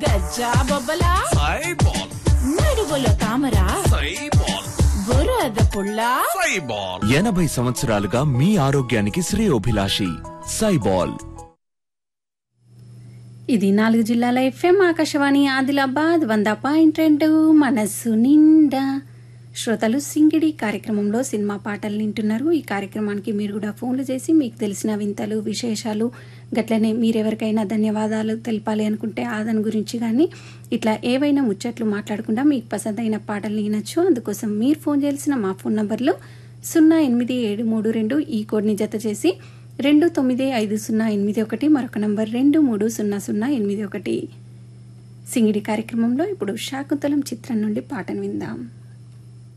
గజ్జా బొబ్బలా సైబాల్ నడువులో తామరా సైబాల్ బురద పుల్ల సైబాల్ ఎనభై సంవత్సరాలుగా మీ ఆరోగ్యానికి శ్రేయోభిలాషి సైబాల్ ఇది నాలుగు జిల్లాల ఎఫ్ఎం ఆకాశవాణి ఆదిలాబాద్ వంద పాయింట్ రెండు మనస్సు నిండా శ్రోతలు సింగిడి కార్యక్రమంలో సినిమా పాటలు వింటున్నారు ఈ కార్యక్రమానికి మీరు కూడా ఫోన్లు చేసి మీకు తెలిసిన వింతలు విశేషాలు గట్లనే మీరెవరికైనా ధన్యవాదాలు తెలపాలి అనుకుంటే ఆదన్ గురించి కానీ ఇట్లా ఏవైనా ముచ్చట్లు మాట్లాడకుండా మీకు పసందైన పాటలు వినొచ్చు అందుకోసం మీరు ఫోన్ చేయాల్సిన మా ఫోన్ నంబర్లు సున్నా ఎనిమిది ఏడు మూడు రెండు ఈ కోడ్ని జత చేసి రెండు తొమ్మిది ఐదు సున్నా ఎనిమిది ఒకటి మరొక నంబర్ రెండు మూడు సున్నా సున్నా ఎనిమిది ఒకటి సింగిడి కార్యక్రమంలో ఇప్పుడు శాకుంతలం చిత్రం నుండి పాటను విందాం